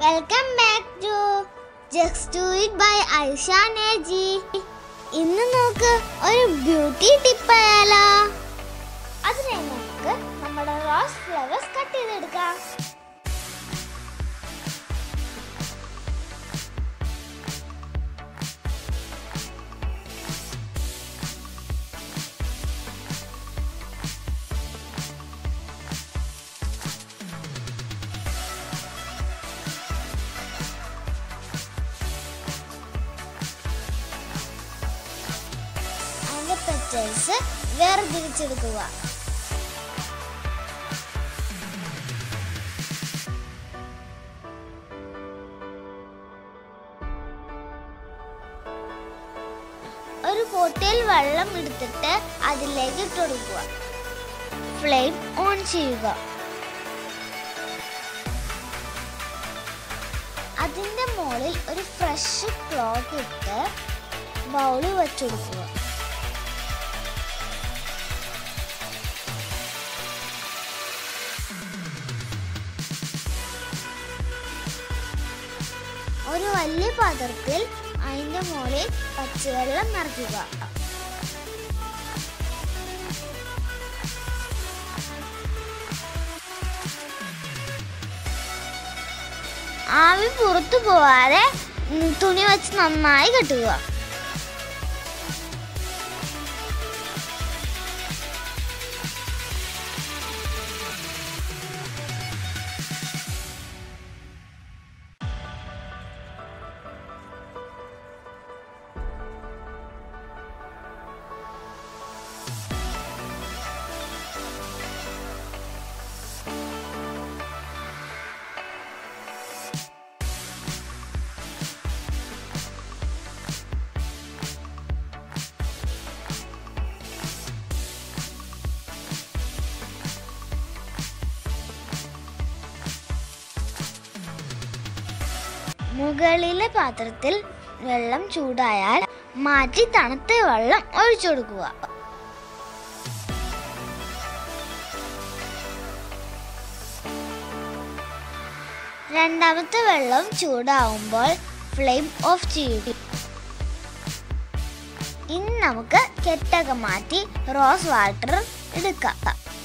welcome back to just do it by Aisha നേജി ഇന്ന് നമുക്ക് ഒരു ബ്യൂട്ടി ടിപ്പ് ആയാലോ അതിനായി നമുക്ക് നമ്മുടെ റോസ് ഫ്ലവേഴ്സ് കട്ട് ചെയ്തെടുക്കാം അതിന്റെ പെറ്റൽസ് വേർതിരിച്ചെടുക്കുക ഒരു പോട്ടിൽ വെള്ളം എടുത്തിട്ട് അതിലേക്ക് ഇട്ടുകൊടുക്കുക ഫ്ലെയിം ഓൺ ചെയ്യുക അതിന്റെ മുകളിൽ ഒരു ഫ്രഷ് ക്ലോത്ത് ഇട്ട് ബൗള് വെച്ചെടുക്കുക ഒരു വലിയ പാത്രത്തിൽ അതിന്റെ മുകളിൽ പച്ചവെള്ളം നിറയ്ക്കുക ആവി പുറത്തു പോവാതെ ഉം, തുണി വെച്ച് നന്നായി കെട്ടുക മുകളിലെ പാത്രത്തിൽ വെള്ളം ചൂടായാൽ മാറ്റി തണുത്ത വെള്ളം ഒഴിച്ചു കൊടുക്കുക രണ്ടാമത്തെ വെള്ളം ചൂടാവുമ്പോൾ ഫ്ലെയിം ഓഫ് ചെയ്യുക ഇനി നമുക്ക് കെട്ടൊക്കെ മാറ്റി റോസ് വാട്ടർ എടുക്കാം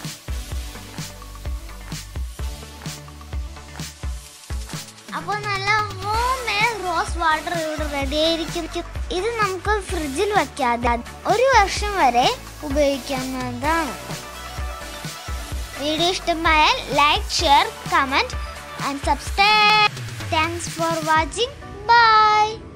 അപ്പോൾ നല്ല ഹോം മെയ്ഡ് റോസ് വാട്ടർ ഇവിടെ റെഡി ആയിരിക്കും ഇത് നമുക്ക് ഫ്രിഡ്ജിൽ വെക്കാതെ ഒരു വർഷം വരെ ഉപയോഗിക്കാവുന്നതാണ് വീഡിയോ ഇഷ്ടമായാൽ like share comment and subscribe thanks for watching by